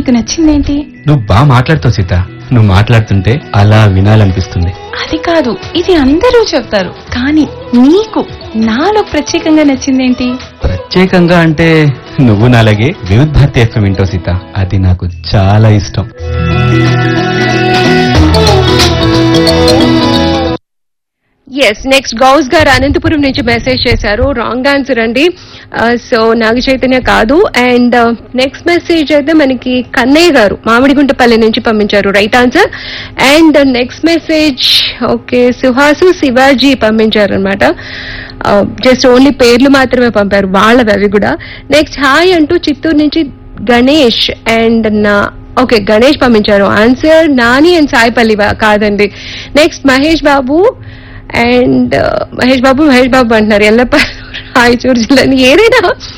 నీకు నచ్చిందేంటి నువ్వు బాగా మాట్లాడుతావు సీత నువ్వు మాట్లాడుతుంటే అలా వినాలనిపిస్తుంది అది కాదు ఇది అందరూ చెప్తారు కానీ నీకు నాలో ప్రత్యేకంగా నచ్చిందేంటి ప్రత్యేకంగా అంటే నువ్వు నాలాగే వివిధ భారతి ఎఫ్ఎం వింటావు సీత అది నాకు చాలా ఇష్టం ఎస్ నెక్స్ట్ గౌస్ గారు అనంతపురం నుంచి మెసేజ్ చేశారు రాంగ్ ఆన్సర్ అండి సో నాగ చైతన్య కాదు అండ్ నెక్స్ట్ మెసేజ్ అయితే మనకి కన్నయ్య గారు మామిడిగుంటపల్లి నుంచి పంపించారు right answer and next message okay సుహాసు శివాజీ పంపించారు అనమాట జస్ట్ ఓన్లీ పేర్లు మాత్రమే పంపారు వాళ్ళవి అవి కూడా నెక్స్ట్ హాయ్ అంటూ చిత్తూరు నుంచి గణేష్ అండ్ నా ఓకే గణేష్ పంపించారు ఆన్సర్ నాని అండ్ సాయిపల్లి వా- కాదండి నెక్స్ట్ మహేష్ బాబు అండ్ మహేష్ బాబు మహేష్ బాబు అంటున్నారు ఎల్లప్ప రాయచూరు జిల్లా ఏదైనా